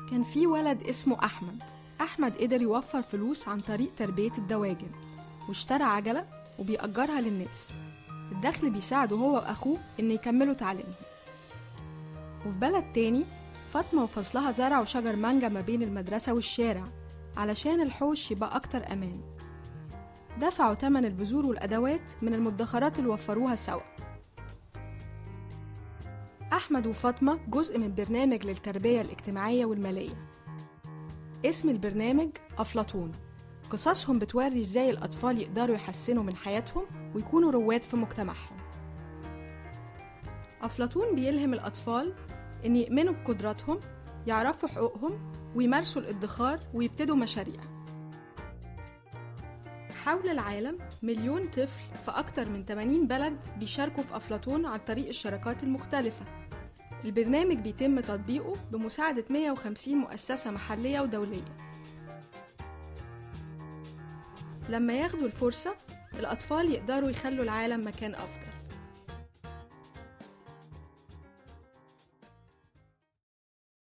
كان في ولد اسمه أحمد أحمد قدر يوفر فلوس عن طريق تربية الدواجن واشترى عجلة وبيأجرها للناس الدخل بيساعده هو وأخوه إن يكملوا تعليمهم وفي بلد تاني فاطمة وفصلها زرعوا شجر مانجا ما بين المدرسة والشارع علشان الحوش يبقى أكتر أمان دفعوا تمن البذور والأدوات من المدخرات اللي وفروها سوا أحمد وفاطمة جزء من برنامج للتربية الاجتماعية والمالية اسم البرنامج أفلاطون قصصهم بتوري ازاي الأطفال يقدروا يحسنوا من حياتهم ويكونوا رواد في مجتمعهم أفلاطون بيلهم الأطفال إن يؤمنوا بقدراتهم يعرفوا حقوقهم ويمارسوا الادخار ويبتدوا مشاريع حول العالم مليون طفل في أكتر من 80 بلد بيشاركوا في أفلاطون عن طريق الشراكات المختلفة البرنامج بيتم تطبيقه بمساعدة 150 مؤسسة محلية ودولية لما ياخدوا الفرصة الأطفال يقدروا يخلوا العالم مكان أفضل